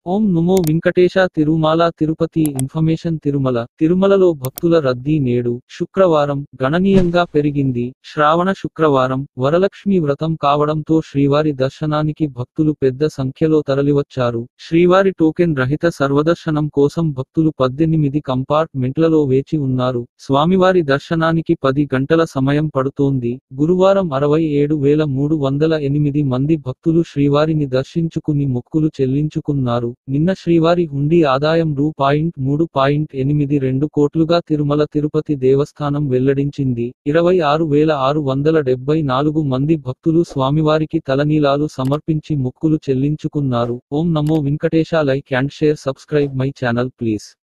ఓం నమో వెంకటేశ తిరుమాల తిరుపతి ఇన్ఫర్మేషన్ తిరుమల తిరుమలలో భక్తుల రద్దీ నేడు శుక్రవారం గణనీయంగా పెరిగింది శ్రావణ శుక్రవారం వరలక్ష్మి వ్రతం కావడంతో శ్రీవారి దర్శనానికి భక్తులు పెద్ద సంఖ్యలో తరలివచ్చారు శ్రీవారి టోకెన్ రహిత సర్వదర్శనం కోసం భక్తులు పద్దెనిమిది కంపార్ట్మెంట్లలో వేచి ఉన్నారు స్వామివారి దర్శనానికి పది గంటల సమయం పడుతోంది గురువారం అరవై ఏడు వేల మూడు వందల ఎనిమిది మంది భక్తులు శ్రీవారిని దర్శించుకుని మొక్కులు చెల్లించుకున్నారు నిన్న శ్రీవారి హుండీ ఆదాయం రూ పాయింట్ మూడు పాయింట్ ఎనిమిది రెండు కోట్లుగా తిరుమల తిరుపతి దేవస్థానం వెల్లడించింది ఇరవై ఆరు వేల ఆరు వందల డెబ్బై నాలుగు మంది భక్తులు స్వామివారికి తలనీలాలు సమర్పించి మొక్కులు చెల్లించుకున్నారు ఓం నమో Venkatesha like and share subscribe my channel please